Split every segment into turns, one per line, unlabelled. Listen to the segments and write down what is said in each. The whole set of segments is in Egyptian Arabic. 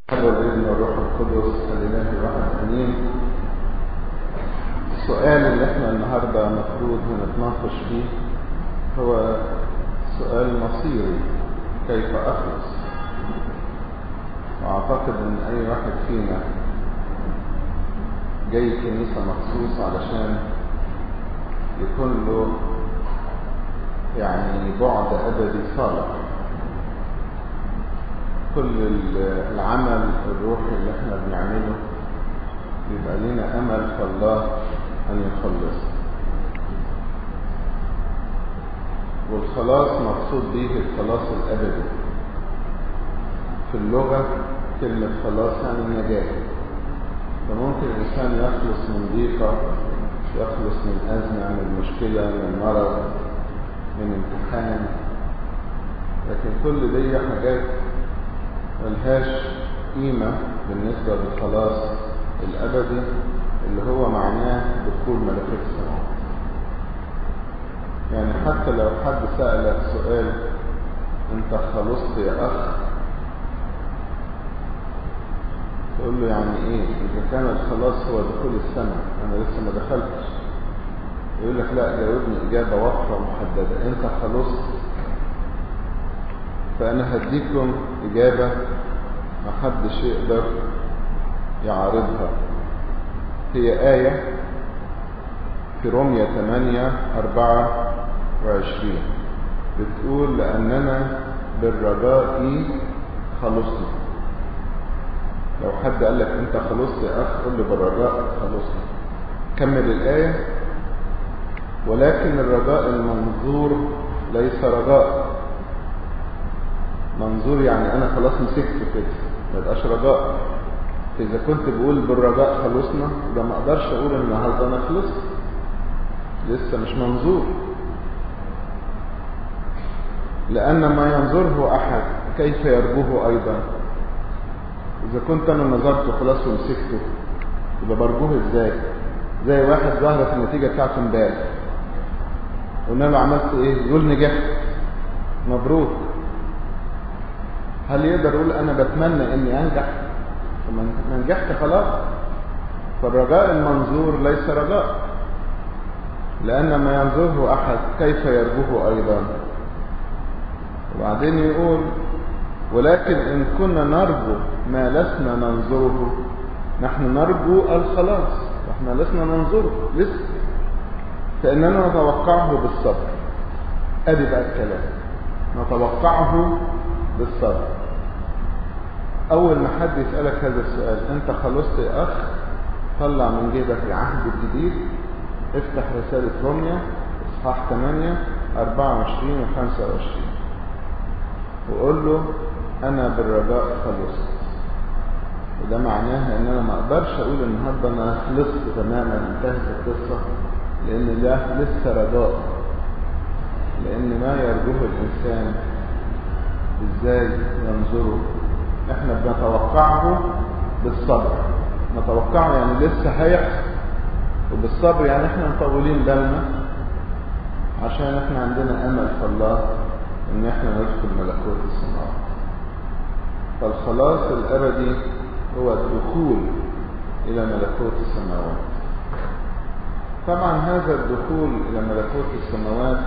والابن والروح القدس الاله الواحد امين السؤال اللي احنا النهارده المفروض نتناقش فيه هو سؤال مصيري كيف اخلص واعتقد ان اي واحد فينا جاي كنيسة مخصوص علشان يكون له يعني بعد ابدي صالح كل العمل الروحي اللي احنا بنعمله بيبقى لنا امل في الله ان يخلص والخلاص مقصود به الخلاص الابدي في اللغة كلمة خلاص يعني النجاة فممكن الإنسان يخلص من ضيقة يخلص من أزمة من مشكلة من مرض من امتحان لكن كل دي حاجات ملهاش قيمة بالنسبة للخلاص الأبدي اللي هو معناه دخول ملكوت السماوات يعني حتى لو حد سألك سؤال انت خلصت يا أخ تقول له يعني ايه اذا كان الخلاص هو دخول السماء انا لسه ما دخلتش يقول لك لا جاوبني اجابه واضحه ومحدده انت خلصت فانا هديكم اجابه ما حدش يقدر يعارضها هي آية في رومية 8 24 بتقول لأننا بالرجاء خلصنا لو حد قال لك انت خلصت يا اخ قل له بالرجاء خلصنا كمل الايه ولكن الرجاء المنظور ليس رجاء منظور يعني انا خلاص مسكت كده ما يبقاش رجاء اذا كنت بقول بالرجاء خلصنا ده ما اقدرش اقول النهارده انا خلصت لسه مش منظور لان ما ينظره احد كيف يرجوه ايضا إذا كنت أنا نظرت خلاص ومسكته يبقى برجوه إزاي؟ زي واحد ظهرت النتيجة بتاعته امبارح قلنا له عملت إيه؟ يقول نجحت مبروك هل يقدر يقول أنا بتمنى إني أنجح؟ ما نجحت خلاص فالرجاء المنظور ليس رجاء لأن ما ينظره أحد كيف يرجوه أيضا وبعدين يقول ولكن إن كنا نرجو ما لسنا ننظره نحن نرجو الخلاص واحنا لسنا ننظره لسه فإننا نتوقعه بالصبر أدي بقى الكلام نتوقعه بالصبر أول ما حد يسألك هذا السؤال أنت خلصت يا أخ طلع من جيبك العهد الجديد افتح رسالة روميا إصحاح 8 24 و 25 وقول له انا بالرجاء خلصت وده معناها ان انا ما اقدرش اقول النهارده انا خلصت تماما انتهت القصه لان ده لسه رجاء لان ما يرجوه الانسان ازاي ينظره احنا بنتوقعه بالصبر نتوقعه يعني لسه هيحصل وبالصبر يعني احنا مطولين بالنا عشان احنا عندنا امل في الله ان احنا ندخل ملكوت السماوات فالخلاص الأبدي هو الدخول إلى ملكوت السماوات طبعا هذا الدخول إلى ملكوت السماوات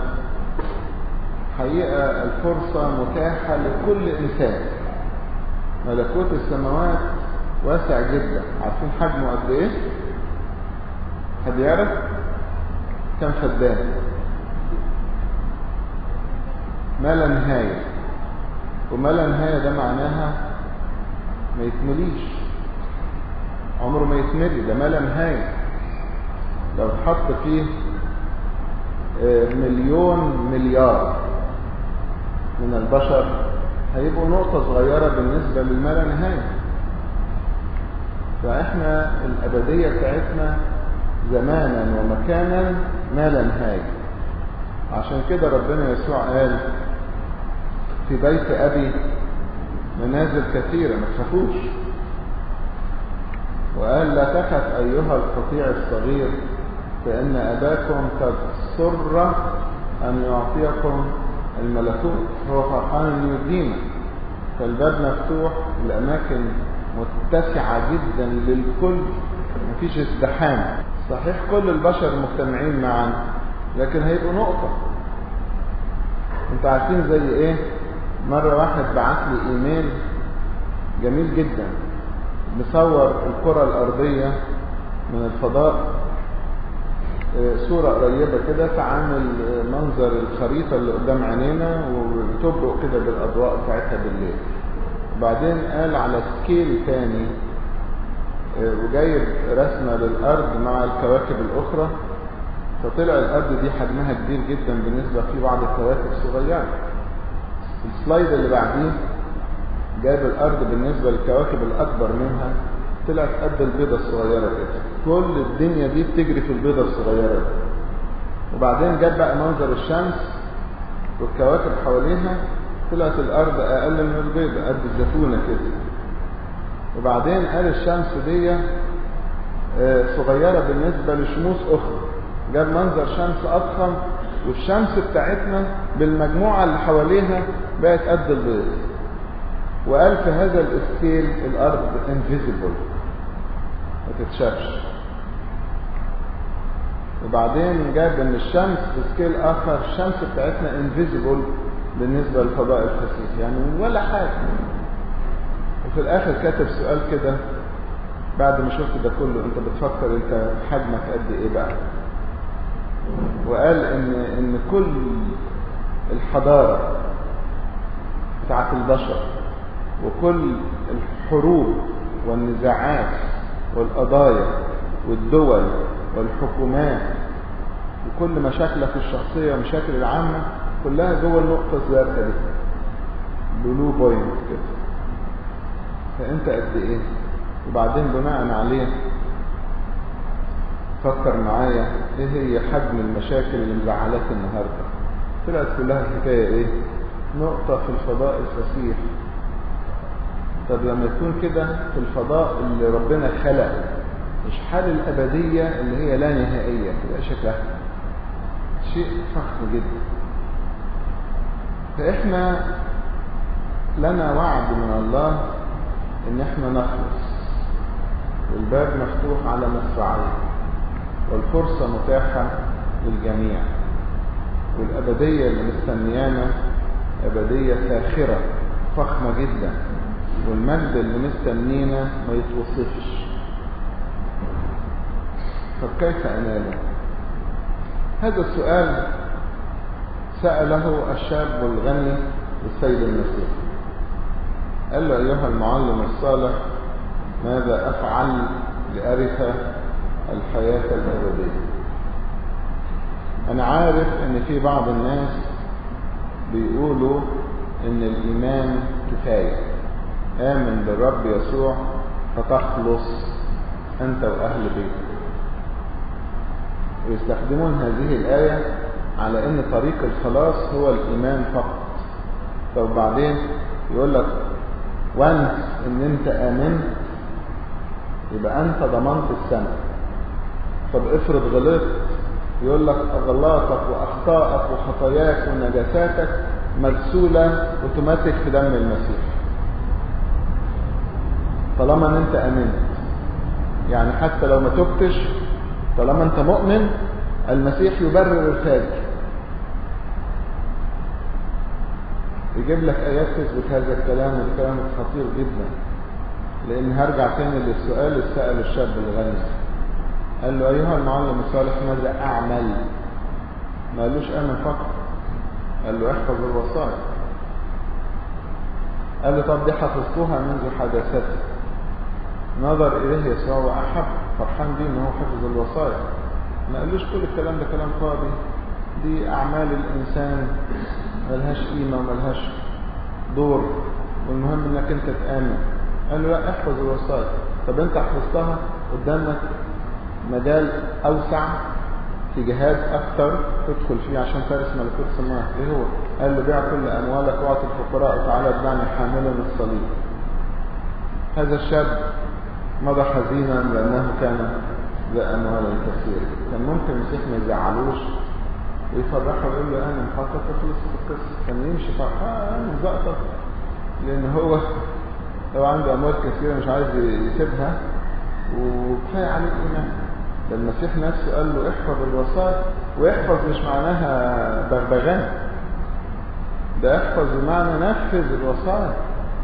حقيقة الفرصة متاحة لكل إنسان ملكوت السماوات واسع جدا عارفين حجمه قد إيه؟ حد يعرف؟ كم فدان؟ ما لا نهايه وما لا نهاية ده معناها ما يتمليش عمره ما يتملي ده ما لا نهاية لو اتحط فيه مليون مليار من البشر هيبقوا نقطة صغيرة بالنسبة للما لا نهاية فاحنا الأبدية بتاعتنا زمانا ومكانا ما لا نهاية عشان كده ربنا يسوع قال في بيت أبي منازل كثيرة ما تخافوش وقال لا تخف أيها القطيع الصغير فإن أباكم قد سر أن يعطيكم الملكوت هو فرحان أن يدينا فالباب مفتوح الأماكن متسعة جدا للكل مفيش ازدحام صحيح كل البشر مجتمعين معا لكن هيبقوا نقطة انتوا عارفين زي ايه مرة واحد بعت لي ايميل جميل جدا مصور الكرة الارضية من الفضاء صورة قريبة كده فعامل منظر الخريطة اللي قدام عينينا وتبرق كده بالأضواء بتاعتها بالليل وبعدين قال على سكيل تاني وجايب رسمة للأرض مع الكواكب الأخرى فطلع الأرض دي حجمها كبير جدا بالنسبة في بعض الكواكب صغيرة السلايد اللي بعديه جايب الأرض بالنسبة للكواكب الأكبر منها طلعت قد البيضة الصغيرة كده كل الدنيا دي بتجري في البيضة الصغيرة دي وبعدين جاب بقى منظر الشمس والكواكب حواليها طلعت الأرض أقل من البيضة قد الزيتونة كده وبعدين قال الشمس دي صغيرة بالنسبة لشموس أخرى جاب منظر شمس أضخم والشمس بتاعتنا بالمجموعة اللي حواليها بقت قد البيض وقال في هذا الاسكيل الأرض انفيزيبل ما تتشافش وبعدين جاب ان الشمس في سكيل اخر الشمس بتاعتنا انفيزيبل بالنسبة للفضاء الخسيس يعني ولا حاجة وفي الاخر كاتب سؤال كده بعد ما شفت ده كله انت بتفكر انت حجمك قد ايه بقى وقال ان ان كل الحضارة بتاعت البشر وكل الحروب والنزاعات والقضايا والدول والحكومات وكل مشاكلك الشخصية ومشاكل العامة كلها جوه النقطة الزرقاء دي بلو بوينت كده فانت قد ايه وبعدين بناء عليه فكر معايا ايه هي حجم المشاكل اللي مزعلاك النهارده طلعت كلها الحكايه ايه نقطه في الفضاء الفسيح طب لما يكون كده في الفضاء اللي ربنا خلق مش حال الابديه اللي هي لا نهائيه تبقى شكلها شيء فخم جدا فاحنا لنا وعد من الله ان احنا نخلص والباب مفتوح على مصراعيه والفرصة متاحة للجميع والأبدية اللي مستنيانا أبدية ساخرة فخمة جدا والمجد اللي مستنينا ما يتوصفش طب كيف أناله هذا السؤال سأله الشاب الغني السيد المسيح قال له أيها المعلم الصالح ماذا أفعل لأرث الحياة الأبدية أنا عارف إن في بعض الناس بيقولوا إن الإيمان كفاية آمن بالرب يسوع فتخلص أنت وأهل بيتك ويستخدمون هذه الآية على إن طريق الخلاص هو الإيمان فقط طب بعدين يقول لك وانس إن أنت آمنت يبقى أنت ضمنت السماء طب افرض غلطت يقول لك اغلاطك واخطائك وخطاياك ونجاساتك مرسولة اوتوماتيك في دم المسيح طالما ان انت امنت يعني حتى لو ما تبتش طالما انت مؤمن المسيح يبرر الفاجر يجيب لك ايات تثبت هذا الكلام وده كلام خطير جدا لان هرجع تاني للسؤال اللي سأل الشاب الغني قال له أيها المعلم الصالح ماذا أعمل ما قالوش آمن فقط قال له احفظ الوصايا قال له طب دي حفظتها منذ حدثتها نظر إليه يسوع وأحب فرحان بيه إن هو حفظ الوصايا ما قالوش كل الكلام ده كلام فاضي دي أعمال الإنسان ملهاش قيمة وملهاش دور والمهم إنك أنت تآمن قال له لا احفظ الوصايا طب أنت حفظتها قدامك مجال أوسع في جهاد أكثر تدخل فيه عشان ترث ملكوت السماء إيه هو؟ قال له بيع كل أموالك واعطي الفقراء وتعالى اتبعني حاملا الصليب هذا الشاب مضى حزينا لأنه كان ذا أموال كثيرة كان ممكن المسيح ما يزعلوش ويفرحه ويقول له أنا محقق خلص القصة كان يمشي فرحان زقطة لأن هو لو عنده اموال كثيره مش عايز يسيبها وكفايه عليه الايمان ده المسيح نفسه قال له احفظ الوصايا ويحفظ مش معناها بغبغان ده احفظ بمعنى نفذ الوصايا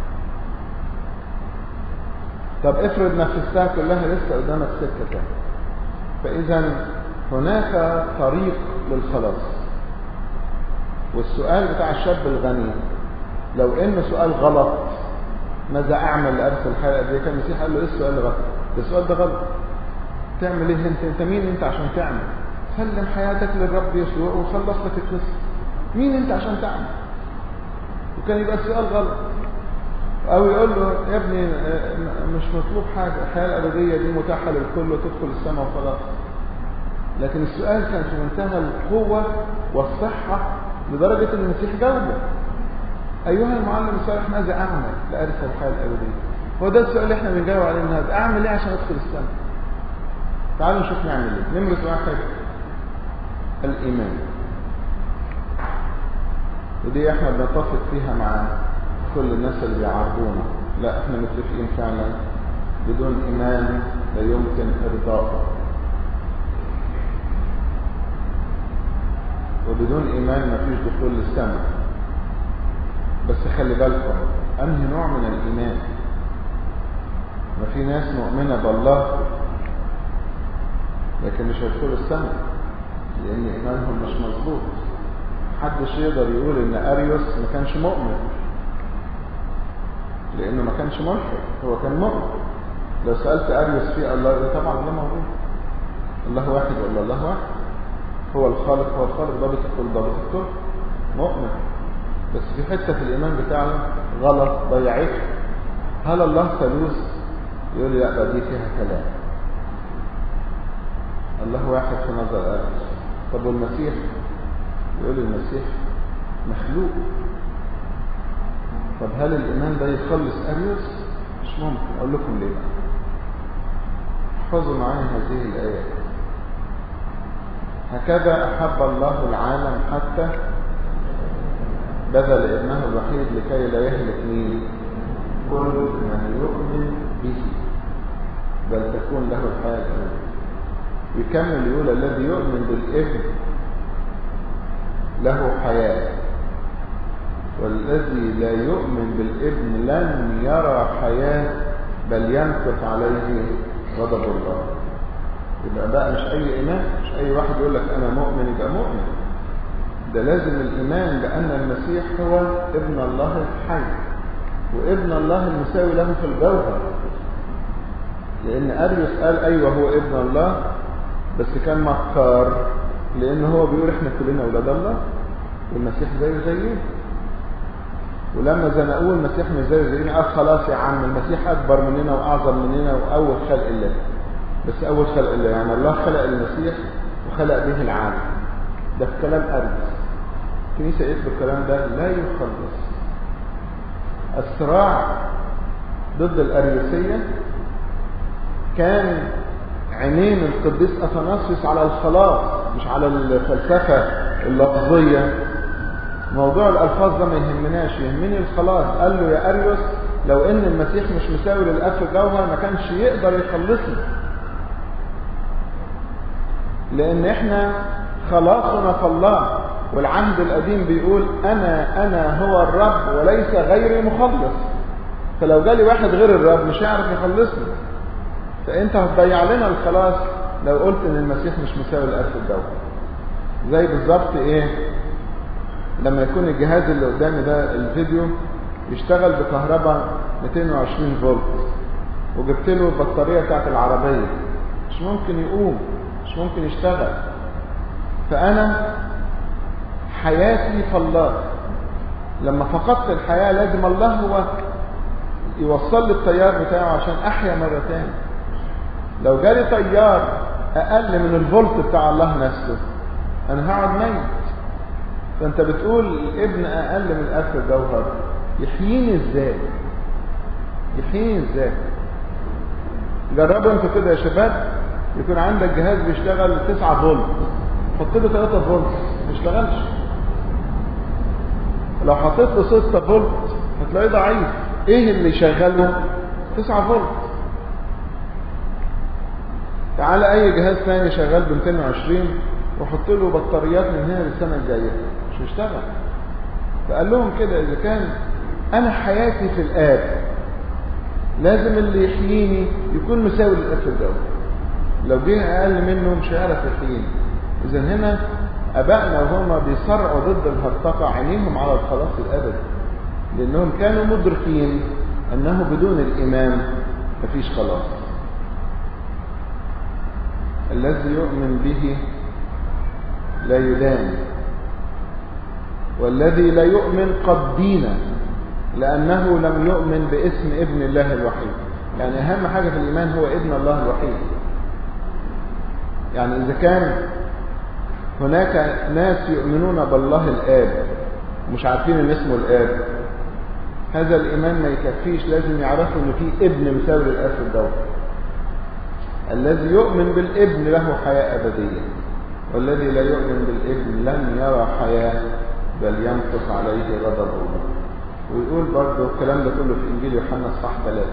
طب افرض نفذتها كلها لسه قدامك سكه تاني فاذا هناك طريق للخلاص والسؤال بتاع الشاب الغني لو انه سؤال غلط ماذا اعمل لارث الحلقه دي كان المسيح قال له ايه السؤال الغلط ده السؤال ده غلط تعمل ايه انت انت مين انت عشان تعمل سلم حياتك للرب يسوع وخلص لك القصه مين انت عشان تعمل وكان يبقى السؤال غلط او يقول له يا ابني مش مطلوب حاجه الحياه الابديه دي متاحه للكل وتدخل السماء وخلاص لكن السؤال كان في منتهى القوه والصحه لدرجه ان المسيح جاوبه ايها المعلم الصالح ماذا اعمل لارث الحياه الابديه هو ده السؤال اللي احنا بنجاوب عليه النهارده اعمل ايه عشان ادخل السماء تعالوا نشوف نعمل ايه نمرة واحد الايمان ودي احنا بنتفق فيها مع كل الناس اللي بيعارضونا لا احنا متفقين فعلا بدون ايمان لا يمكن ارضاءه وبدون ايمان مفيش دخول للسماء بس خلي بالكم انهي نوع من الايمان ما في ناس مؤمنه بالله لكن مش هيدخلوا السماء لان ايمانهم مش مظبوط محدش يقدر يقول ان اريوس ما كانش مؤمن لانه ما كانش ملحد هو كان مؤمن لو سالت اريوس في الله ده طبعا الله موجود الله واحد ولا الله واحد هو الخالق هو الخالق ضابط الكل ضابط الكل مؤمن بس في حته في الايمان بتاعه غلط ضيعته هل الله ثالوث يقول لي لا ده دي فيها كلام الله واحد في نظر اريوس طب والمسيح يقول المسيح مخلوق طب هل الايمان ده يخلص اريوس مش ممكن اقول لكم ليه بقى احفظوا معايا هذه الايات هكذا احب الله العالم حتى بذل ابنه الوحيد لكي لا يهلك مين كل من يؤمن به بل تكون له الحياه الابديه يكمل يقول الذي يؤمن بالابن له حياة والذي لا يؤمن بالابن لن يرى حياة بل ينكف عليه غضب الله يبقى بقى مش أي إيمان مش أي واحد يقول لك أنا مؤمن يبقى مؤمن ده لازم الإيمان بأن المسيح هو ابن الله الحي وابن الله المساوي له في الجوهر لأن أريوس قال أيوه هو ابن الله بس كان مكار لان هو بيقول احنا كلنا اولاد الله والمسيح زيه زينا ولما زنقوه المسيح مش زيه زينا قال خلاص يا عم المسيح اكبر مننا واعظم مننا واول خلق الله بس اول خلق الله يعني الله خلق المسيح وخلق به العالم ده في كلام ارجس الكنيسه قالت بالكلام ده لا يخلص الصراع ضد الاريوسيه كان عينين القديس اثناسيوس على الخلاص مش على الفلسفه اللفظيه موضوع الالفاظ ده ما يهمناش يهمني الخلاص قال له يا اريوس لو ان المسيح مش مساوي للاب في الجوهر ما كانش يقدر يخلصنا لان احنا خلاصنا في الله والعهد القديم بيقول انا انا هو الرب وليس غيري مخلص فلو جالي واحد غير الرب مش هيعرف يخلصنا فانت هتضيع لنا الخلاص لو قلت ان المسيح مش مساوي للاب في الجوهر زي بالظبط ايه لما يكون الجهاز اللي قدامي ده الفيديو يشتغل بكهرباء 220 فولت وجبت له البطاريه بتاعت العربيه مش ممكن يقوم مش ممكن يشتغل فانا حياتي في الله لما فقدت الحياه لازم الله هو يوصل لي التيار بتاعه عشان احيا مره تاني لو جالي تيار اقل من الفولت بتاع الله نفسه انا هقعد ميت فانت بتقول الابن اقل من الاب في الجوهر يحييني ازاي يحييني ازاي جربوا انتوا كده يا شباب يكون عندك جهاز بيشتغل 9 فولت حط له 3 فولت ما يشتغلش لو حطيت له 6 فولت هتلاقيه ضعيف ايه اللي يشغله 9 فولت تعال اي جهاز ثاني شغال ب 220 وحط له بطاريات من هنا للسنه الجايه مش هيشتغل فقال لهم كده اذا كان انا حياتي في الاب لازم اللي يحييني يكون مساوي للاب في الجو لو جه اقل منه مش هيعرف يحييني اذا هنا ابائنا وهم بيصرعوا ضد الهرطقه عينيهم على الخلاص الابدي لانهم كانوا مدركين انه بدون الايمان مفيش خلاص الذي يؤمن به لا يدان والذي لا يؤمن قد دين لأنه لم يؤمن باسم ابن الله الوحيد يعني أهم حاجة في الإيمان هو ابن الله الوحيد يعني إذا كان هناك ناس يؤمنون بالله الآب مش عارفين ان اسمه الآب هذا الإيمان ما يكفيش لازم يعرفوا ان في ابن مساوي للآب في الدور الذي يؤمن بالابن له حياة أبدية والذي لا يؤمن بالابن لن يرى حياة بل ينقص عليه غضب الله ويقول برضه الكلام ده كله في إنجيل يوحنا الصح ثلاثة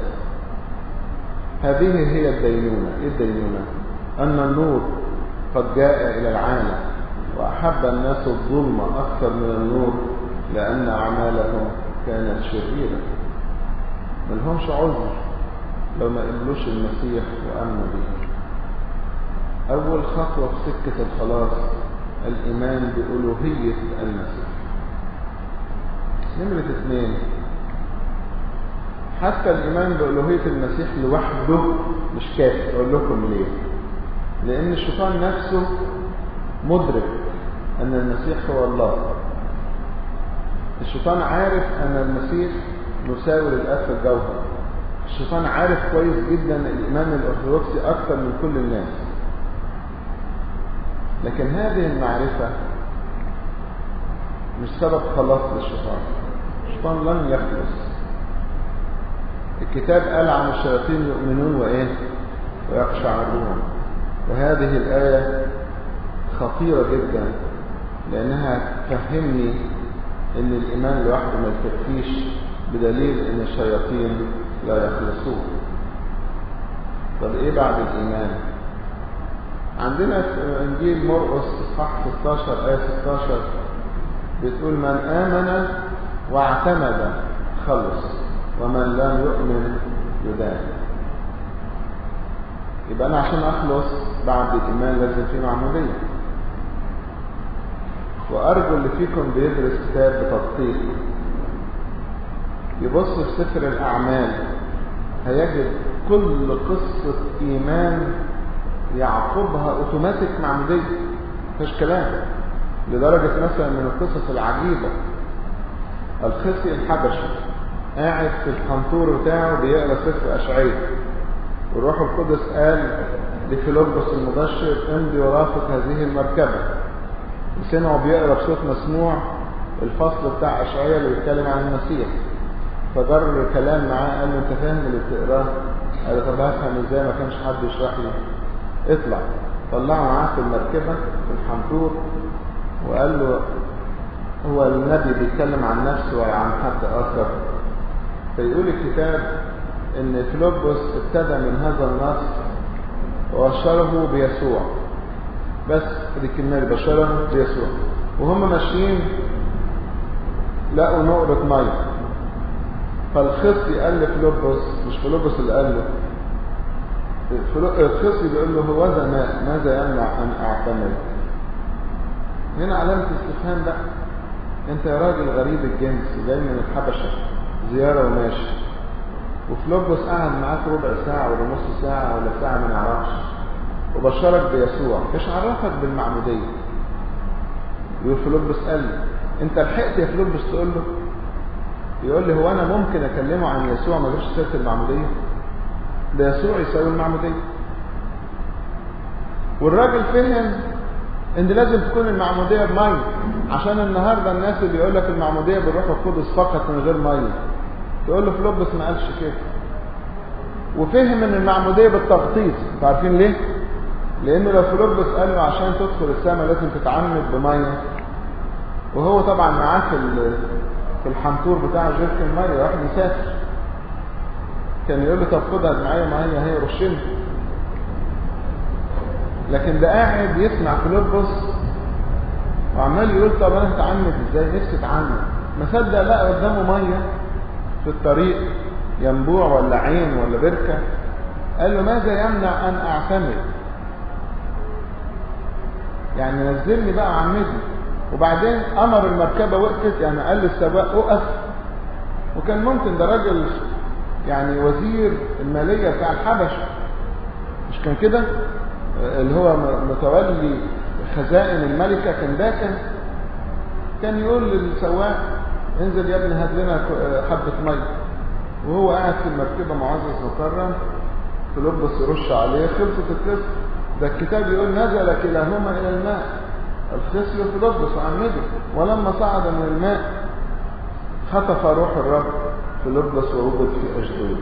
هذه هي الدينونة إيه الدينونة؟ أن النور قد جاء إلى العالم وأحب الناس الظلم أكثر من النور لأن أعمالهم كانت شريرة ملهمش عذر لو ما قبلوش المسيح وأمنوا به أول خطوة في سكة الخلاص الإيمان بألوهية المسيح نمرة اثنين حتى الإيمان بألوهية المسيح لوحده مش كافي أقول لكم ليه لأن الشيطان نفسه مدرك أن المسيح هو الله الشيطان عارف أن المسيح مساوي للأب في الجوهر الشيطان عارف كويس جدا الإيمان الأرثوذكسي أكثر من كل الناس لكن هذه المعرفة مش سبب خلاص للشيطان الشيطان لن يخلص الكتاب قال عن الشياطين يؤمنون وإيه ويقشعرون وهذه الآية خطيرة جدا لأنها تفهمني أن الإيمان لوحده ما يكفيش بدليل أن الشياطين لا يخلصون طب إيه بعد الإيمان عندنا في إنجيل مرقس إصحاح 16 آية 16 بتقول من آمن واعتمد خلص ومن لم يؤمن يدان يبقى أنا عشان أخلص بعد الإيمان لازم في معمودية وأرجو اللي فيكم بيدرس كتاب بتدقيق يبص في سفر الأعمال هيجد كل قصة إيمان يعقبها أوتوماتيك معمودية مفيش كلام لدرجة مثلا من القصص العجيبة الخصي الحبشي قاعد في القنطور بتاعه بيقرا سفر أشعية والروح القدس قال لفيلبس المبشر امضي ورافق هذه المركبة وسمعه بيقرا بصوت مسموع الفصل بتاع أشعية اللي بيتكلم عن المسيح فجر الكلام معاه قال له انت فاهم اللي بتقراه قال له طب هفهم ازاي ما كانش حد يشرح لي اطلع طلعه معاه في المركبة في الحنطور وقال له هو النبي بيتكلم عن نفسه ولا عن حد آخر فيقول الكتاب ان فيلبس ابتدى من هذا النص وبشره بيسوع بس دي الكلمة اللي بشره بيسوع وهم ماشيين لقوا نقرة مية فالخصي قال لفيلبس مش فيلبس اللي قال له الخصي بيقول له هو ذا ماء ماذا يمنع ان اعتمد هنا علامة استفهام بقى انت يا راجل غريب الجنس جاي من الحبشة زيارة وماشي وفلوبس قعد معاك ربع ساعة ولا نص ساعة ولا ساعة ما نعرفش وبشرك بيسوع ايش عرفك بالمعمودية يقول فلوبس قال لي انت لحقت يا فلوبس تقول له يقول لي هو انا ممكن اكلمه عن يسوع ما جابش سيره المعموديه ده يسوع يساوي المعموديه والراجل فهم ان لازم تكون المعموديه بميه عشان النهارده الناس اللي يقول لك المعموديه بالروح القدس فقط من غير ميه تقول له فلوبس ما قالش كده وفهم ان المعموديه بالتغطيس انتوا عارفين ليه لانه لو فلوبس قال له عشان تدخل السماء لازم تتعمد بميه وهو طبعا معاه في في الحنطور بتاعه جيركن ميه واحد يسافر كان يقول له طب خدها معايا معايا هي رشني لكن ده قاعد يسمع فيلبس وعمال يقول طب انا هتعمد ازاي نفسي اتعمد ما صدق لقى قدامه ميه في الطريق ينبوع ولا عين ولا بركه قال له ماذا يمنع ان اعتمد يعني نزلني بقى عمدني وبعدين امر المركبه وقفت يعني قال للسواق اقف وكان ممكن ده راجل يعني وزير الماليه بتاع الحبشه مش كان كده اللي هو متولي خزائن الملكه كان ده كان كان يقول للسواق انزل يا ابني هات لنا حبه ميه وهو قاعد في المركبه معزز مكرم فيلبس يرش عليه خلصت القصه ده الكتاب يقول نزل كلاهما الى الماء الخصي فيلبس وعمده ولما صعد من الماء خطف روح الرب فيلبس ووجد في اشدود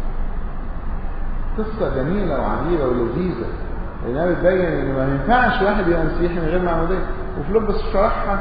قصه جميله وعجيبه ولذيذه لانها بتبين ان ما ينفعش واحد يبقى مسيحي من غير معموديه وفيلبس شرحها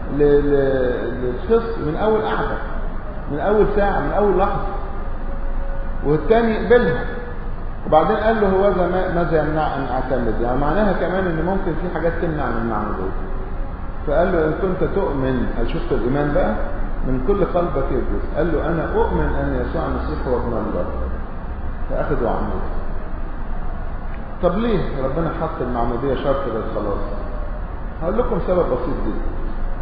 للخص من اول قعده من اول ساعه من اول لحظه والتاني قبلها وبعدين قال له هو ماذا يمنع ان اعتمد يعني معناها كمان ان ممكن في حاجات تمنع من المعموديه فقال له ان كنت تؤمن هل شفت الايمان بقى من كل قلبك يجوز قال له انا اؤمن ان يسوع المسيح هو ابن الله فاخذوا عمود طب ليه ربنا حط المعموديه شرط للخلاص هقول لكم سبب بسيط جدا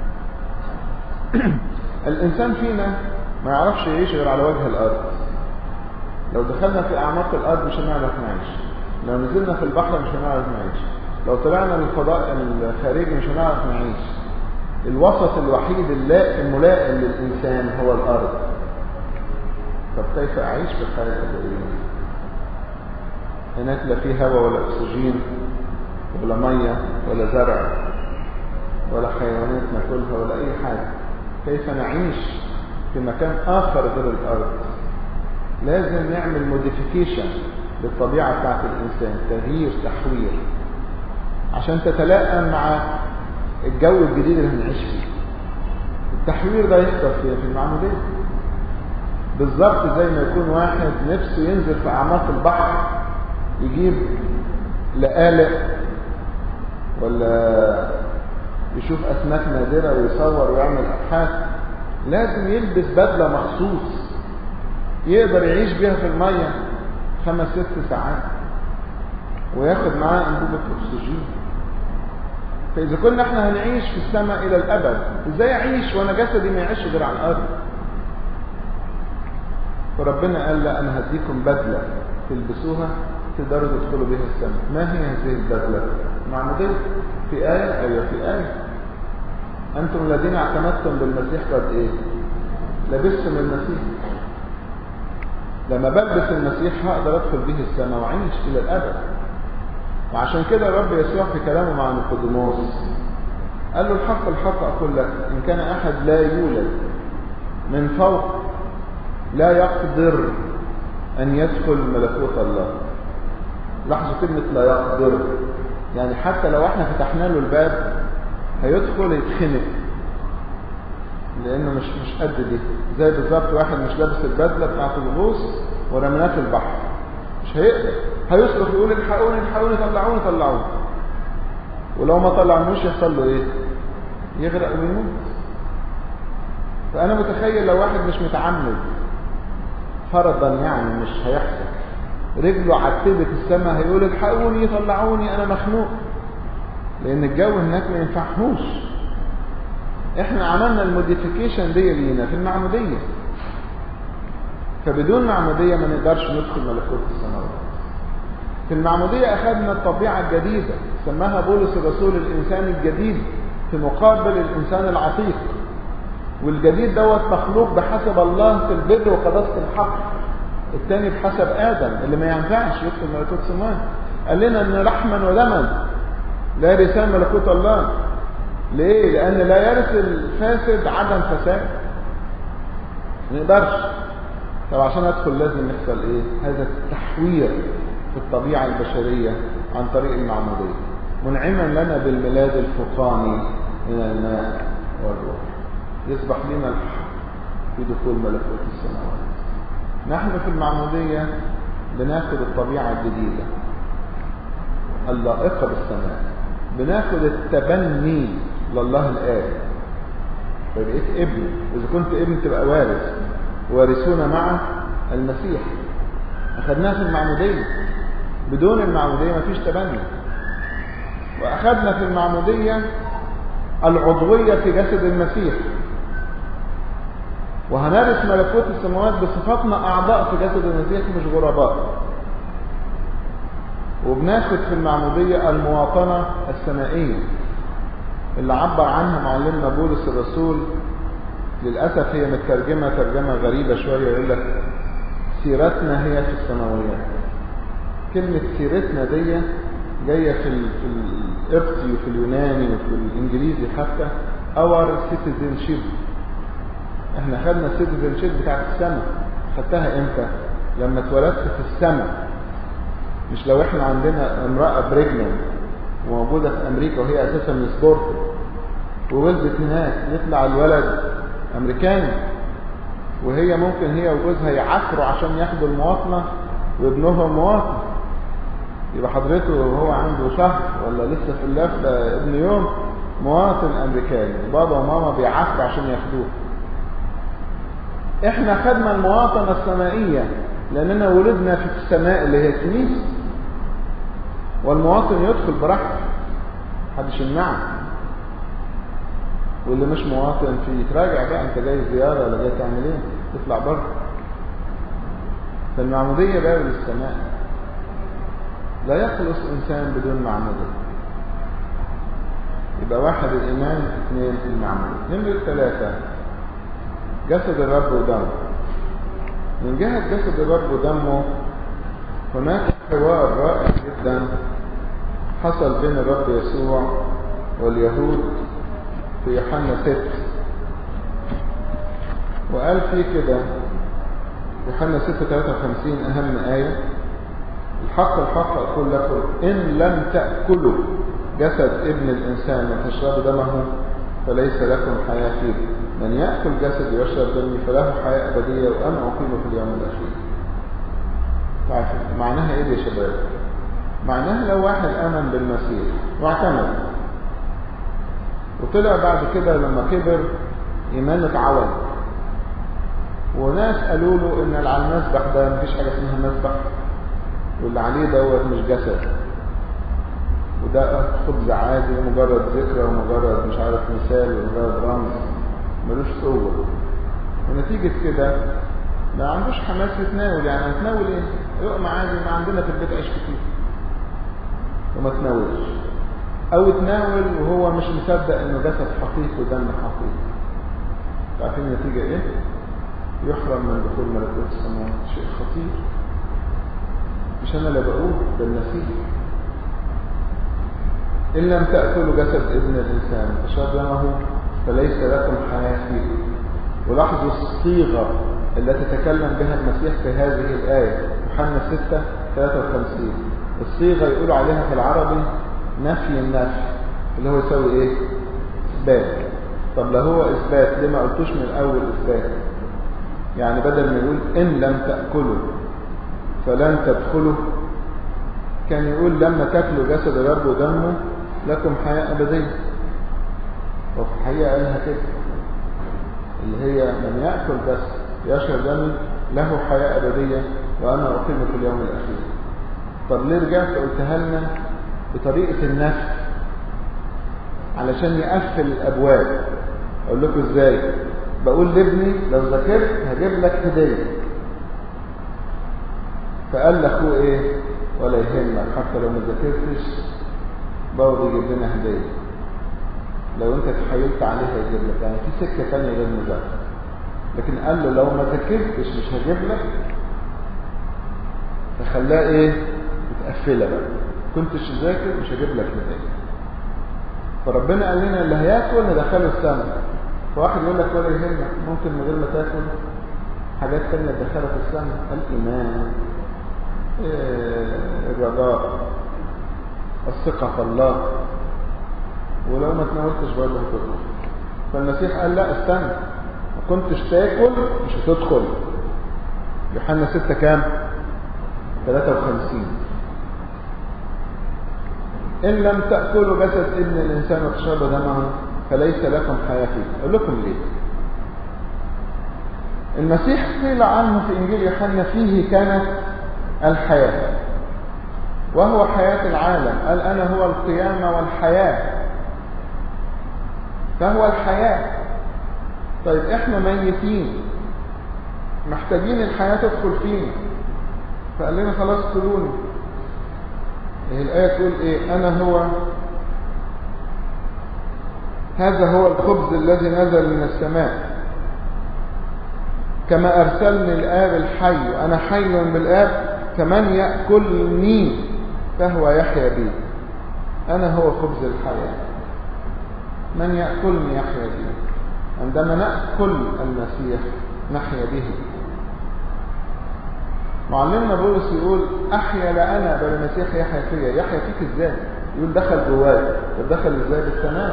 الانسان فينا ما يعرفش يعيش غير على وجه الارض لو دخلنا في اعماق الارض مش هنعرف نعيش لو نزلنا في البحر مش هنعرف نعيش لو طلعنا للفضاء الخارجي مش هنعرف نعيش الوسط الوحيد الملائم للانسان هو الارض طب كيف اعيش في الحياه الابديه هناك لا في هواء ولا اكسجين ولا ميه ولا زرع ولا حيوانات ناكلها ولا اي حاجه كيف نعيش في مكان اخر غير الارض لازم نعمل موديفيكيشن للطبيعه بتاعت الانسان تغيير تحوير عشان تتلائم مع الجو الجديد اللي هنعيش فيه التحوير ده يحصل في في المعموديه بالظبط زي ما يكون واحد نفسه ينزل في اعماق البحر يجيب لقالق ولا يشوف اسماك نادره ويصور ويعمل ابحاث لازم يلبس بدله مخصوص يقدر يعيش بيها في الميه خمس ست ساعات وياخد معاه انبوبه اكسجين فاذا كنا احنا هنعيش في السماء الى الابد ازاي اعيش وانا جسدي ما يعيش غير على الارض فربنا قال لا انا هديكم بدله تلبسوها تقدروا تدخلوا بها السماء ما هي هذه البدله معموديه في ايه ايوه في ايه انتم الذين اعتمدتم بالمسيح قد ايه لبستم المسيح لما بلبس المسيح هقدر ادخل به السماء واعيش الى الابد وعشان كده الرب يسوع في كلامه مع نيقوديموس قال له الحق الحق اقول لك ان كان احد لا يولد من فوق لا يقدر ان يدخل ملكوت الله لاحظوا كلمه لا يقدر يعني حتى لو احنا فتحنا له الباب هيدخل يتخنق لانه مش مش قد دي زي بالظبط واحد مش لابس البدله بتاعت الغوص ورميناه في البحر مش هيقدر هيصرخ يقول الحقوني الحقوني طلعوني طلعوني ولو ما طلعنوش يحصل له ايه يغرق ويموت فانا متخيل لو واحد مش متعمد فرضا يعني مش هيحصل رجله عتبت السماء هيقول الحقوني طلعوني انا مخنوق لان الجو هناك ما ينفعهوش احنا عملنا الموديفيكيشن دي لينا في المعموديه فبدون معموديه ما نقدرش ندخل ملكوت السماوات في المعموديه اخذنا الطبيعه الجديده سماها بولس الرسول الانسان الجديد في مقابل الانسان العتيق والجديد دوت مخلوق بحسب الله في البر وقداسه الحق الثاني بحسب ادم اللي ما ينفعش يدخل ملكوت السماوات قال لنا ان لحما ودما لا يرثان ملكوت الله ليه لان لا يرث الفاسد عدم فساد ما نقدرش طب عشان ادخل لازم يحصل ايه هذا التحوير في الطبيعه البشريه عن طريق المعموديه منعما لنا بالميلاد الفوقاني من الماء والروح يصبح لنا الحق في دخول ملكوت السماوات نحن في المعمودية بناخد الطبيعة الجديدة اللائقة بالسماء بناخد التبني لله الآب فبقيت ابن إذا كنت ابن تبقى وارث وارثون مع المسيح أخذناها في المعمودية بدون المعمودية مفيش تبني وأخذنا في المعمودية العضوية في جسد المسيح وهنرث ملكوت السماوات بصفتنا أعضاء في جسد المسيح مش غرباء وبناخد في المعمودية المواطنة السمائية اللي عبر عنها معلمنا بولس الرسول للأسف هي مترجمة ترجمة غريبة شوية يقول لك سيرتنا هي في السماويات كلمة سيرتنا دي جاية في ال في القبطي وفي اليوناني وفي الإنجليزي حتى our citizenship احنا خدنا citizenship بتاعت السماء خدتها امتى؟ لما اتولدت في السماء مش لو احنا عندنا امرأة بريجننت وموجودة في أمريكا وهي أساسا من سبورت وولدت هناك يطلع الولد أمريكاني وهي ممكن هي وجوزها يعافروا عشان ياخدوا المواطنة وابنهم مواطن يبقى حضرته وهو عنده شهر ولا لسه في اللفة ابن يوم مواطن أمريكاني بابا وماما بيعافروا عشان ياخدوه احنا خدنا المواطنة السمائية لأننا ولدنا في السماء اللي هي الكنيسة والمواطن يدخل براحته محدش يمنعه واللي مش مواطن في يتراجع بقى انت جاي زيارة ولا جاي تعمل ايه تطلع بره فالمعمودية باب للسماء لا يخلص انسان بدون معمودية يبقى واحد الايمان اثنين المعمودية نمرة ثلاثة جسد الرب ودمه من جهة جسد الرب ودمه هناك حوار رائع جدا حصل بين الرب يسوع واليهود في يوحنا 6 وقال فيه كده يوحنا 6 53 أهم آية الحق الحق أقول لكم إن لم تأكلوا جسد ابن الإنسان وتشربوا دمه فليس لكم حياة فيه من يأكل جسدي ويشرب دمي فله حياة أبدية وأنا أقيمه في اليوم الأخير طيب معناها إيه يا شباب معناها لو واحد آمن بالمسيح واعتمد وطلع بعد كده لما كبر إيمانه اتعود وناس قالوا له إن على المسبح ده مفيش حاجة اسمها مسبح واللي عليه دوت مش جسد وده خبز عادي ومجرد ذكرى ومجرد مش عارف مثال ومجرد رمز ملوش قوة ونتيجة كده ما عندوش حماس يتناول يعني هتناول ايه؟ يقوم عادي ما عندنا في البيت عيش كتير وما تناولش او تناول وهو مش مصدق انه جسد حقيقي ودم حقيقي عارفين النتيجة ايه؟ يحرم من دخول ملكوت السماوات شيء خطير مش انا اللي بقول ده المسيح إن لم تأكلوا جسد ابن الإنسان فشرب دمه فليس لكم حياة فيه ولاحظوا الصيغة التي تكلم بها المسيح في هذه الآية يوحنا 6 53 الصيغة يقولوا عليها في العربي نفي النفي اللي هو يساوي ايه؟ إثبات طب لو هو إثبات ليه ما قلتوش من الأول إثبات؟ يعني بدل ما يقول إن لم تأكلوا فلن تدخلوا كان يقول لما تاكلوا جسد الرب ودمه لكم حياة أبدية وفي الحقيقة قالها كده اللي هي من يأكل بس يشرب دمي له حياة أبدية وأنا أقيمه في اليوم الأخير طب ليه رجعت قلتها لنا بطريقة النفي علشان يقفل الأبواب أقول لكم إزاي بقول لابني لو ذاكرت هجيب لك هدية فقال لأخوه إيه ولا يهمك حتى لو ما ذاكرتش برضه يجيب لنا هدية لو انت تحايلت عليها يجيب لك يعني في سكة تانية غير المذاكرة لكن قال له لو ما ذاكرتش مش هجيب لك فخلاه ايه متقفلة بقى كنتش تذاكر مش هجيب لك هدية فربنا قال لنا اللي هياكل ندخله السماء فواحد يقول لك ولا يهمك ممكن من غير ما تاكل حاجات تانية تدخلها في السماء الإيمان الرجاء الثقة في الله ولو ما تناولتش برضه هتدخل فالمسيح قال لا استنى ما كنتش تاكل مش هتدخل يوحنا 6 كام 53 إن لم تأكلوا جسد ابن الإنسان وتشربوا دمه فليس لكم حياة فيه أقول لكم ليه المسيح قيل عنه في إنجيل يوحنا فيه كانت الحياة وهو حياة العالم قال أنا هو القيامة والحياة فهو الحياة طيب إحنا ميتين محتاجين الحياة تدخل فينا فقال لنا خلاص كلوني هي الآية تقول إيه أنا هو هذا هو الخبز الذي نزل من السماء كما أرسلني الآب الحي وأنا حي بالآب كمن يأكلني فهو يحيا بي أنا هو خبز الحياة من يأكلني يحيا بي عندما نأكل المسيح نحيا به معلمنا بولس يقول أحيا لا أنا بل المسيح يحيا فيا يحيا فيك إزاي يقول دخل جواك طب دخل إزاي بالتناول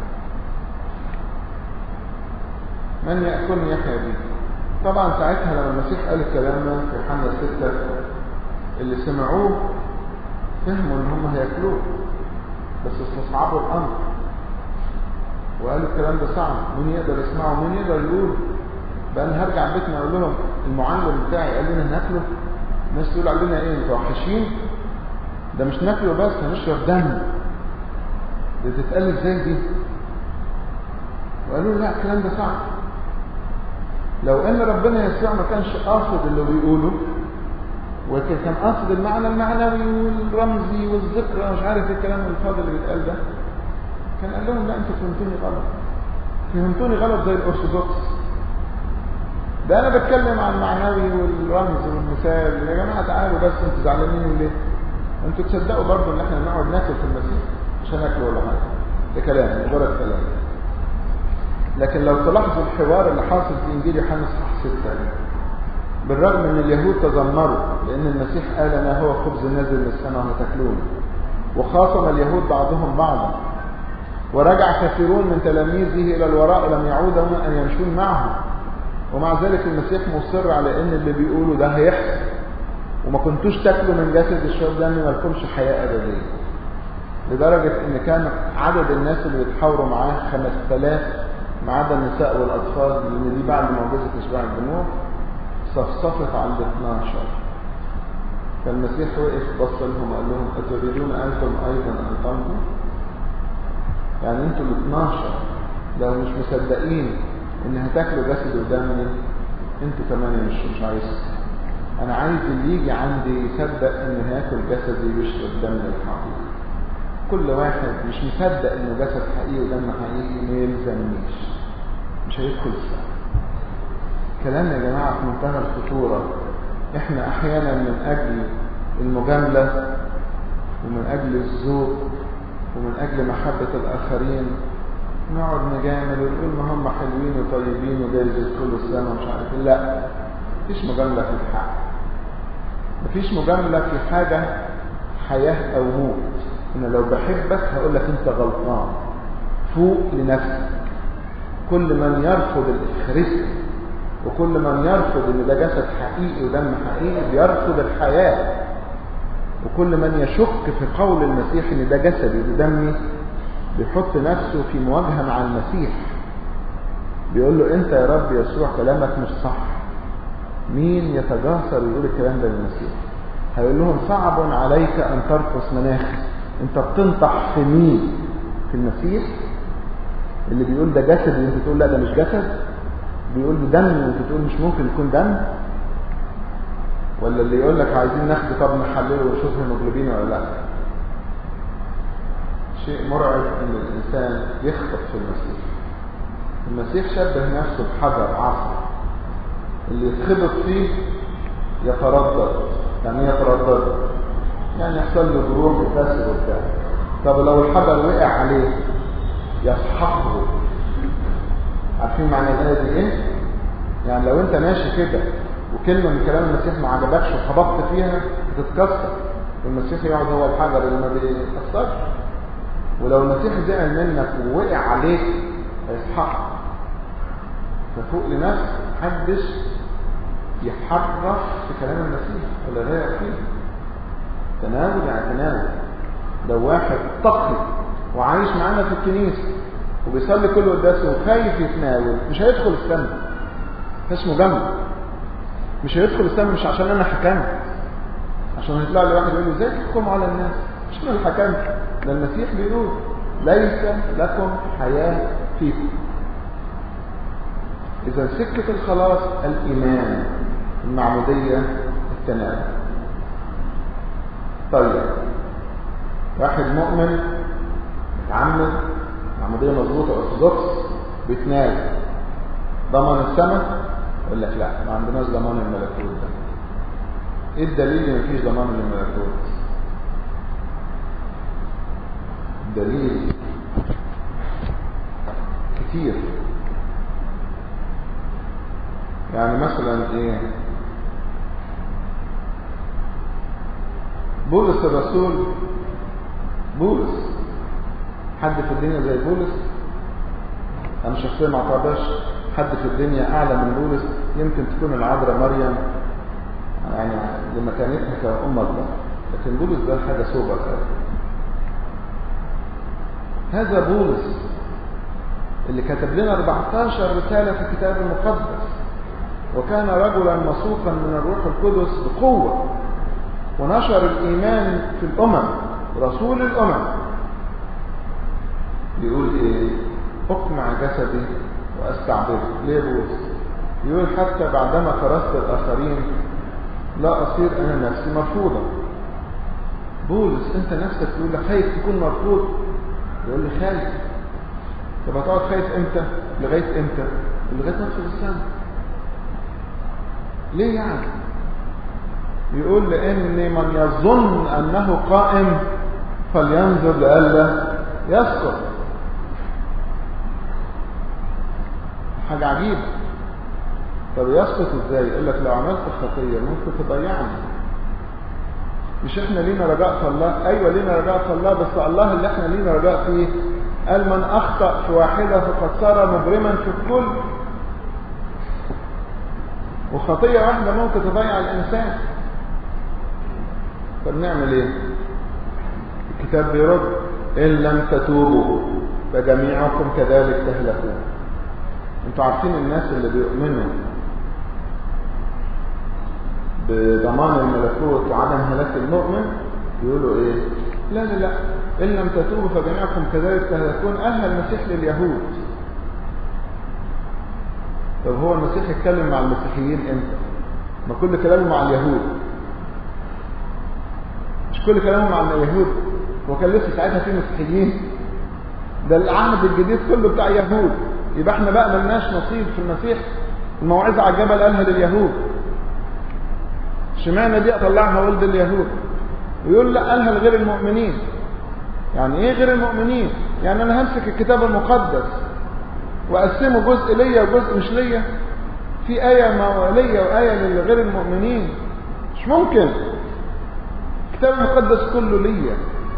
من يأكلني يحيا بي طبعا ساعتها لما المسيح قال الكلام ده في يوحنا 6 اللي سمعوه فهموا ان هم هياكلوه بس استصعبوا الامر وقالوا الكلام ده صعب مين يقدر يسمعه مين يقدر يقول بقى انا هرجع بيتنا اقول لهم المعلم بتاعي قال لنا ناكله الناس تقول علينا ايه انتوا وحشين ده مش ناكله بس هنشرب دم دي تتقال ازاي دي وقالوا لا الكلام ده صعب لو ان ربنا يسوع ما كانش قاصد اللي بيقوله وكان قاصد المعنى المعنوي والرمزي والذكرى مش عارف ايه الكلام الفاضل اللي بيتقال ده كان قال لهم لا انتوا فهمتوني غلط فهمتوني غلط زي الارثوذكس ده انا بتكلم عن المعنوي والرمز والمثال يا جماعه تعالوا بس انتوا زعلانين ليه انتوا تصدقوا برضه ان احنا نقعد ناكل في المسيح مش هناكل ولا حاجه ده كلام مجرد كلام لكن لو تلاحظوا الحوار اللي حاصل في انجيل يوحنا اصحاح 6 بالرغم ان اليهود تذمروا لان المسيح قال انا هو خبز نازل من السماء وتاكلون وخاصم اليهود بعضهم بعضا ورجع كثيرون من تلاميذه الى الوراء ولم يعودوا ان يمشون معه ومع ذلك المسيح مصر على ان اللي بيقولوا ده هيحصل وما كنتوش تاكلوا من جسد الشرب ده ما لكمش حياه ابديه لدرجه ان كان عدد الناس اللي بيتحاوروا معاه 5000 ما عدا النساء والاطفال لان دي بعد معجزه اشباع الجموع صفصفت عند 12 فالمسيح وقف بص لهم وقال لهم اتريدون انتم ايضا ان تمضوا يعني انتم ال 12 لو مش مصدقين ان هتاكلوا جسد ودمي انتوا كمان مش مش عايز انا عايز اللي يجي عندي يصدق ان هياكل جسدي ويشرب دم الحقيقي كل واحد مش مصدق انه جسد حقيقي ودم حقيقي ما يلزمنيش مش هيدخل السنة كلام يا جماعة في منتهى الخطورة احنا احيانا من اجل المجاملة ومن اجل الذوق ومن اجل محبة الاخرين نقعد نجامل ونقول ما هم حلوين وطيبين وجايز يدخلوا السماء مش عارف ايه لا مفيش مجاملة في الحق مفيش مجاملة في حاجة حياة او موت انا لو بحبك هقول لك انت غلطان فوق لنفسك كل من يرفض الافخارستي وكل من يرفض ان ده جسد حقيقي ودم حقيقي بيرفض الحياة وكل من يشك في قول المسيح ان ده جسدي وده دمي بيحط نفسه في مواجهة مع المسيح بيقول له انت يا رب يسوع كلامك مش صح مين يتجاسر ويقول الكلام ده للمسيح هيقول لهم صعب عليك ان ترقص مناخي انت بتنطح في مين في المسيح اللي بيقول ده جسد وانت تقول لا ده مش جسد بيقول ده دم وانت تقول مش ممكن يكون دم ولا اللي يقول لك عايزين ناخده طب نحلله ونشوف هيموجلوبين ولا لا شيء مرعب ان الانسان يخطط في المسيح المسيح شبه نفسه بحجر عصر اللي يتخبط فيه يتردد يعني يتردد يعني يحصل له جروح وكسر وبتاع طب لو الحجر وقع عليه يسحقه عارفين معنى الآية دي ايه؟ يعني لو انت ماشي كده وكلمة من كلام المسيح ما عجبكش وخبطت فيها بتتكسر والمسيح يقعد هو الحجر اللي ما بيتكسرش ولو المسيح زعل منك ووقع عليك هيسحقك ففوق لنفسك محدش يحرف في كلام المسيح ولا غير فيه تناول يعني تناول لو واحد تقي وعايش معانا في الكنيسة وبيصلي كل قداسه وخايف يتناول مش هيدخل السماء اسمه جنب مش هيدخل السماء مش عشان انا حكمت عشان هيطلع لي واحد يقول لي ازاي تحكم على الناس مش انا اللي حكمت ده المسيح بيقول ليس لكم حياة فيكم إذا سكة الخلاص الإيمان المعمودية التناول طيب واحد مؤمن متعمد معمودية مظبوطة أرثوذكس بيتناول ضمن السماء يقول لك لا ما عندناش ضمان الملكوت ده ايه الدليل ان مفيش ضمان للملكوت دليل كتير يعني مثلا ايه بولس الرسول بولس حد في الدنيا زي بولس انا شخصيا ما اعتبرش حد في الدنيا اعلى من بولس يمكن تكون العذراء مريم يعني لمكانتها كأم الله لكن بولس ده حاجة سوبر هذا بولس اللي كتب لنا 14 رسالة في الكتاب المقدس وكان رجلا مسوقا من الروح القدس بقوة ونشر الإيمان في الأمم رسول الأمم يقول إيه أقمع جسدي وأستعبده ليه بولس يقول حتى بعدما كرست الآخرين لا أصير أنا نفسي مرفوضا بولس أنت نفسك تقول لي خايف تكون مرفوض يقول لي خايف طب هتقعد خايف امتى لغاية امتى لغاية نفس السنة ليه يعني يقول لأن من يظن أنه قائم فلينظر لألا يسقط حاجة عجيبة طب يسقط ازاي يقول لك لو عملت خطية ممكن تضيعني مش احنا لينا رجاء في الله ايوه لينا رجاء في الله بس الله اللي احنا لينا رجاء فيه قال من اخطأ في واحدة فقد صار مجرما في الكل وخطية واحدة ممكن تضيع الانسان طب نعمل ايه الكتاب بيرد ان لم تتوبوا فجميعكم كذلك تهلكون انتوا عارفين الناس اللي بيؤمنوا بضمان الملكوت وعدم هلاك المؤمن يقولوا ايه لا لا لا ان لم تتوبوا فجميعكم كذلك تهلكون اهل المسيح لليهود طب هو المسيح يتكلم مع المسيحيين امتى ما كل كلامه مع اليهود مش كل كلامه مع اليهود هو كان لسه ساعتها في مسيحيين ده العهد الجديد كله بتاع يهود يبقى احنا بقى ملناش نصيب في المسيح الموعظة على الجبل قالها لليهود اشمعنى دي اطلعها ولد اليهود ويقول لا قالها لغير المؤمنين يعني ايه غير المؤمنين يعني انا همسك الكتاب المقدس واقسمه جزء ليا وجزء مش ليا في آية ليا وآية لغير المؤمنين مش ممكن الكتاب المقدس كله ليا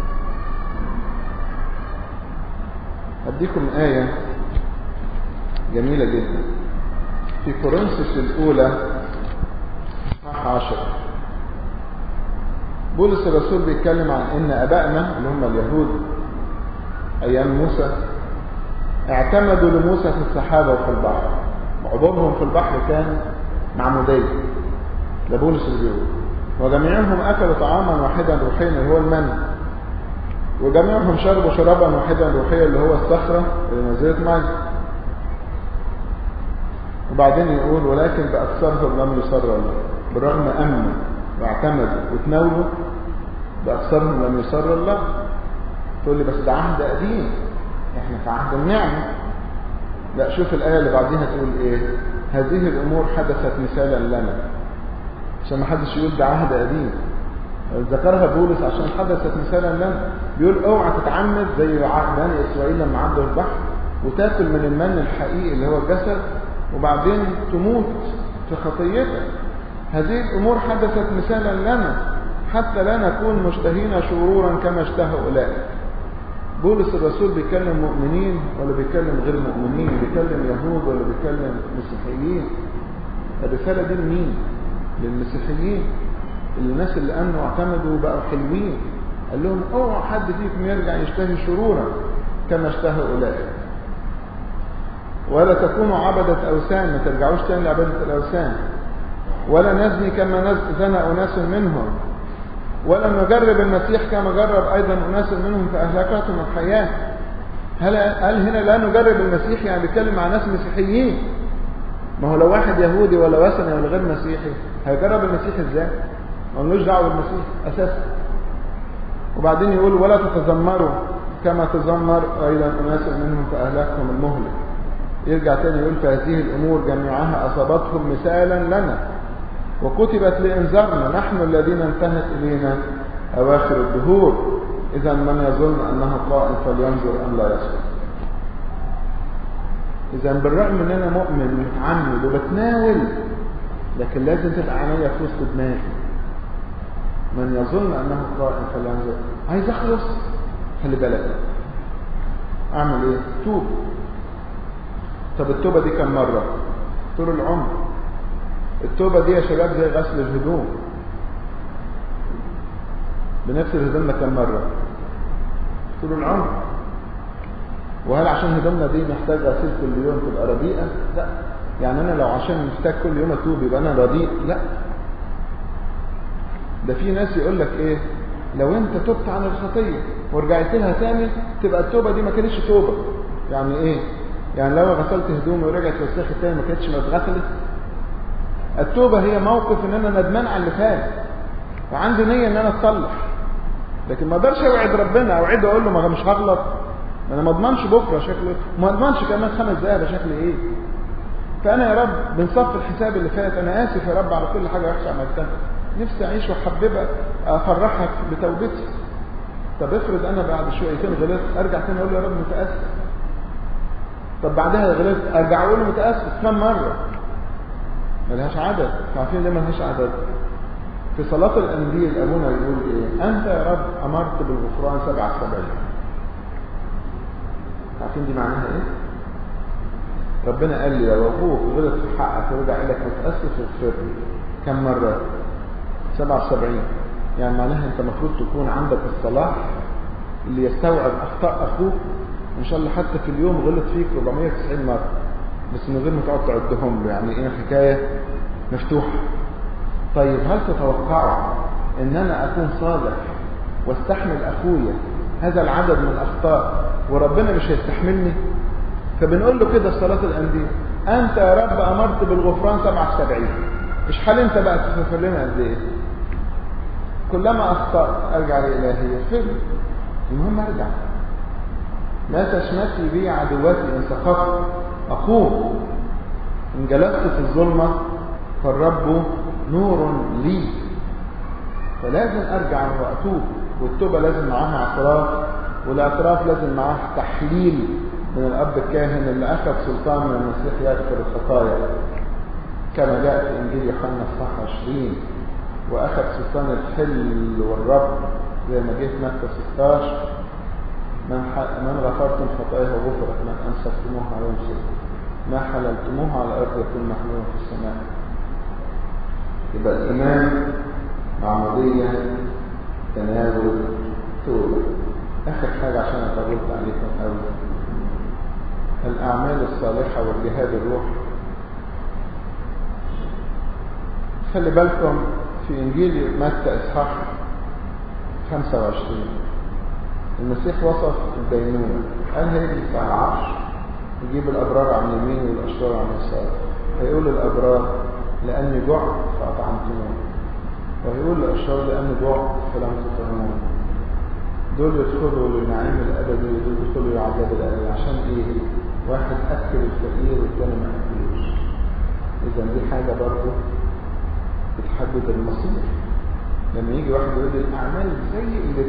أديكم آية جميلة جدا في كورنثوس الأولى اصحاح 10 بولس الرسول بيتكلم عن ان ابائنا اللي هم اليهود ايام موسى اعتمدوا لموسى في السحابة وفي البحر عبورهم في البحر كان معمودية ده بولس اللي بيقول وجميعهم اكلوا طعاما واحدا روحيا اللي هو المن وجميعهم شربوا شرابا واحدا روحيا اللي هو الصخرة اللي نزلت ميه وبعدين يقول ولكن بأكثرهم لم يصر الله بالرغم أمنوا واعتمدوا وتناولوا بأكثرهم لم يصر الله تقول لي بس ده عهد قديم احنا في عهد النعمة لا شوف الآية اللي بعديها تقول ايه هذه الأمور حدثت مثالا لنا عشان ما حدش يقول ده عهد قديم ذكرها بولس عشان حدثت مثالا لنا بيقول اوعى تتعمد زي بني اسرائيل لما عدوا البحر وتاكل من المن الحقيقي اللي هو الجسد وبعدين تموت في خطيتك هذه الأمور حدثت مثالا لنا حتى لا نكون مشتهين شرورا كما اشتهى أولئك بولس الرسول بيكلم مؤمنين ولا بيكلم غير مؤمنين بيكلم يهود ولا بيكلم مسيحيين الرسالة دي لمين للمسيحيين الناس اللي امنوا واعتمدوا بقوا حلوين قال لهم اوعى حد فيكم يرجع يشتهي شرورا كما اشتهى اولئك ولا تكونوا عبدة اوثان ما ترجعوش تاني لعبادة الاوثان ولا نزني كما زنى اناس منهم ولا نجرب المسيح كما جرب ايضا اناس منهم فاهلكتهم الحياه هل هل هنا لا نجرب المسيح يعني بيتكلم مع ناس مسيحيين ما هو لو واحد يهودي ولا وثني ولا غير مسيحي هيجرب المسيح ازاي ملوش دعوه بالمسيح اساسا وبعدين يقول ولا تتذمروا كما تذمر ايضا اناس منهم فاهلكهم المهلك يرجع تاني يقول فهذه الامور جميعها اصابتهم مثالا لنا وكتبت لانذارنا نحن الذين انتهت الينا اواخر الدهور اذا من يظن انه قائم فلينظر ام لا يسقط اذا بالرغم ان انا مؤمن متعمد وبتناول لكن لازم تبقى عينيا في وسط دماغي من يظن انه قائم فلينظر عايز اخلص خلي بالك اعمل ايه توب طب التوبه دي كم مره طول العمر التوبه دي يا شباب زي غسل الهدوم بنغسل هدومنا كم مره طول العمر وهل عشان هدومنا دي محتاج غسيل كل يوم تبقى رديئه لا يعني انا لو عشان محتاج كل يوم اتوب يبقى انا رديء لا ده في ناس يقول لك ايه لو انت تبت عن الخطيه ورجعت لها تاني تبقى التوبه دي ما كانتش توبه يعني ايه يعني لو غسلت هدومي ورجعت وسخت تاني ما كانتش ما اتغسلت التوبه هي موقف ان انا ندمان على اللي فات وعندي نيه ان انا اتصلح لكن ما اقدرش اوعد ربنا اوعده اقول له ما مش هغلط ما انا ما اضمنش بكره شكله ما اضمنش كمان خمس دقايق ده شكل ايه فانا يا رب بنصف الحساب اللي فات انا اسف يا رب على كل حاجه وحشه عملتها نفسي اعيش واحببك افرحك بتوبتي طب افرض انا بعد شويتين غلطت ارجع تاني اقول له يا رب متاسف طب بعدها غلطت ارجع اقول له متاسف كم مره ملهاش عدد عارفين ليه ملهاش عدد في صلاة الأنبياء أبونا يقول إيه أنت يا رب أمرت بالغفران سبع سبعين عارفين دي معناها إيه ربنا قال لي لو أبوك غلط في حقك ورجع قال لك متأسف اغفر لي كم مرة سبع سبعين يعني معناها أنت المفروض تكون عندك الصلاح اللي يستوعب أخطاء أخوك إن شاء الله حتى في اليوم غلط فيك 490 مرة بس من غير ما تقعد تعدهم له يعني إيه حكاية مفتوحة طيب هل تتوقعوا ان انا اكون صالح واستحمل اخويا هذا العدد من الاخطاء وربنا مش هيستحملني فبنقول له كده في صلاه الانبياء انت يا رب امرت بالغفران سبع سبعين مش حال انت بقى تغفر لنا قد ايه كلما اخطات ارجع لالهي يغفر المهم ارجع لا تشمتي بي عدواتي ان سقطت اقوم ان جلست في الظلمه فالرب نور لي فلازم ارجع واتوب والتوبه لازم معاها اعتراف والاعتراف لازم معاه تحليل من الاب الكاهن اللي اخذ سلطان من المسيح يغفر الخطايا كما جاء في انجيل يوحنا الصح 20 واخذ سلطان الحل والرب زي ما جه في متى 16 من من غفرتم خطاياه غفرت من امسكتموها يمسك ما حللتموها على الارض يكون محلول في السماء يبقى الإيمان معمودية تناول توبة آخر حاجة عشان أطولت عليكم أوي الأعمال الصالحة والجهاد الروح خلي بالكم في إنجيل متى إصحاح 25 المسيح وصف الدينونة قال هيجي بتاع العرش يجيب الأبرار عن اليمين والأشرار عن اليسار هيقول الأبرار لأني جعت فأطعمتموني ويقول للأشرار لأني جعت فلم تطعموني دول يدخلوا للنعيم الأبدي ودول يدخلوا للعذاب الأبدي عشان إيه؟ واحد أكل الفقير والتاني ما أكلوش إذا دي حاجة برضه بتحدد المصير لما يجي واحد يقول لي الأعمال زي اللي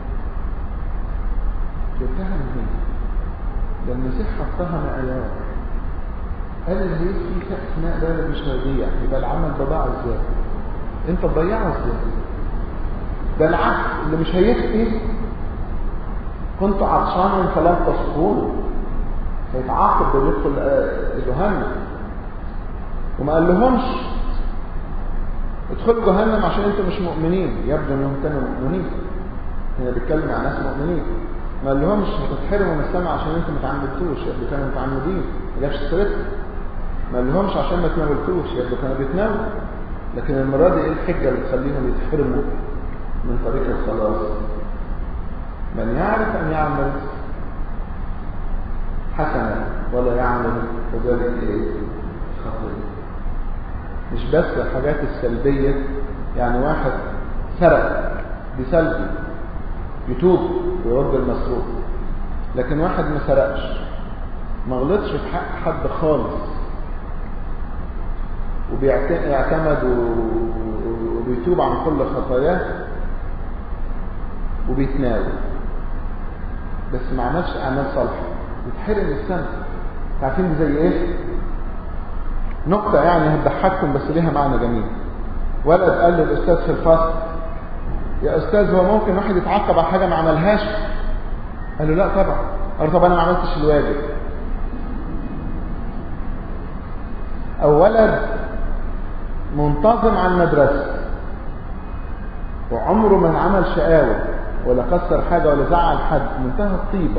جبتها من هنا ده المسيح حطها معيار قال اللي هيكفي كأس ماء ده مش هيضيع يبقى العمل ده ضاع ازاي انت تضيعه ازاي ده العكس اللي مش هيكفي كنت عطشانا فلم تصفون هيتعاقب بيدخل جهنم وما قال لهمش ادخلوا جهنم عشان انتم مش مؤمنين يبدو انهم كانوا مؤمنين هنا بيتكلم عن ناس مؤمنين ما قال لهمش هتتحرموا من السماء عشان انتم ما تعمدتوش يبدو كانوا متعمدين ما جابش سيرتهم ما قال لهمش عشان ما تناولتوش يبدو كانوا بيتناولوا لكن المره دي ايه الحجه اللي تخليهم يتحرموا من طريق الخلاص من يعرف ان يعمل حسنا ولا يعمل كذلك ايه خطيه مش بس الحاجات السلبيه يعني واحد سرق بسلبي يتوب ويرد المسروق لكن واحد ما سرقش ما غلطش في حق حد خالص وبيعتمد وبيتوب عن كل خطاياه وبيتناول بس ما عملش اعمال صالحه يتحرم السنه عارفين دي زي ايه نقطه يعني هتضحككم بس ليها معنى جميل ولد قال للاستاذ في الفصل يا استاذ هو ممكن واحد يتعاقب على حاجه ما عملهاش قال له لا طبعا قال له طب انا ما عملتش الواجب او ولد منتظم عن المدرسه وعمره ما عمل شقاوه ولا كسر حاجه ولا زعل حد منتهى الطيبه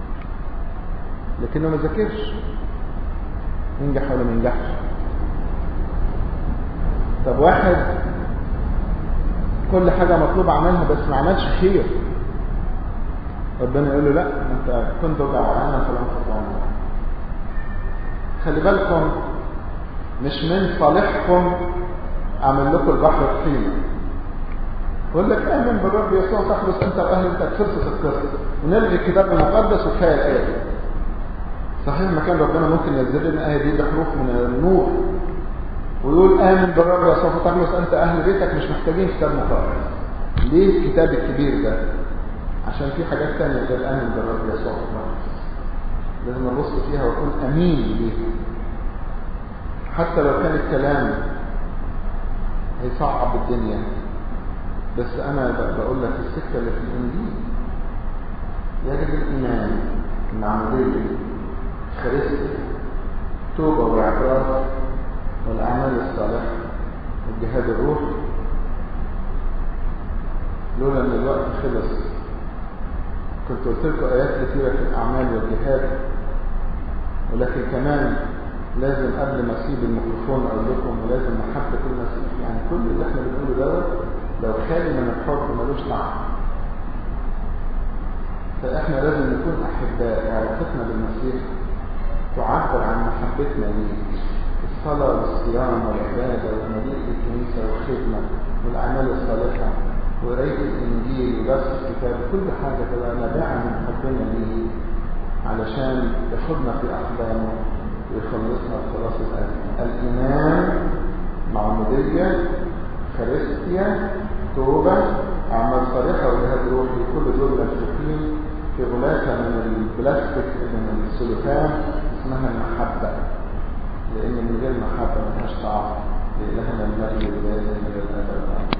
لكنه ما ذاكرش ينجح ولا ما ينجحش طب واحد كل حاجة مطلوب عملها بس ما عملش خير ربنا يقول له لا انت كنت جعانا فلم تطعمنا خلي بالكم مش من صالحكم اعمل لكم البحر طحينة يقول لك امن بالرب يسوع تخلص انت واهل انت تفرص القصه ونلغي الكتاب المقدس وكفايه الايه دي صحيح ما كان ربنا ممكن ينزل لنا الايه دي بحروف من النور ويقول آمن بالرب يا سوف تخلص أنت أهل بيتك مش محتاجين كتاب مقدس ليه الكتاب الكبير ده عشان في حاجات تانية غير آمن بالرب يا سوف لازم نبص فيها ونكون أمين ليه حتى لو كان الكلام هيصعب الدنيا بس أنا بقول لك السكة اللي في الإنجيل يجب الإيمان العملية خريستي توبة واعتراف والأعمال الصالحة والجهاد الروحي لولا أن الوقت خلص كنت قلت لكم آيات كثيرة في الأعمال والجهاد ولكن كمان لازم قبل ما أسيب الميكروفون أقول لكم ولازم محبة المسيح يعني كل اللي احنا بنقوله دوت لو خالي من الحب ملوش طعم فاحنا لازم نكون أحباء علاقتنا بالمسيح تعبر عن محبتنا ليه الصلاة والصيام والعبادة ومجيء الكنيسة والخدمة والأعمال الصالحة وقراية الإنجيل ودرس الكتاب كل حاجة تبقى نابعة من حبنا ليه علشان ياخدنا في أحضانه ويخلصنا بخلاص الإيمان معمودية خريستيا توبة أعمال صالحة وجهاد روحي كل دول مشروكين في غلافة من البلاستيك من السلوفان اسمها المحبة لأن من غير محبة ملهاش طعم لإلهنا المجد الدائم إلى الأبد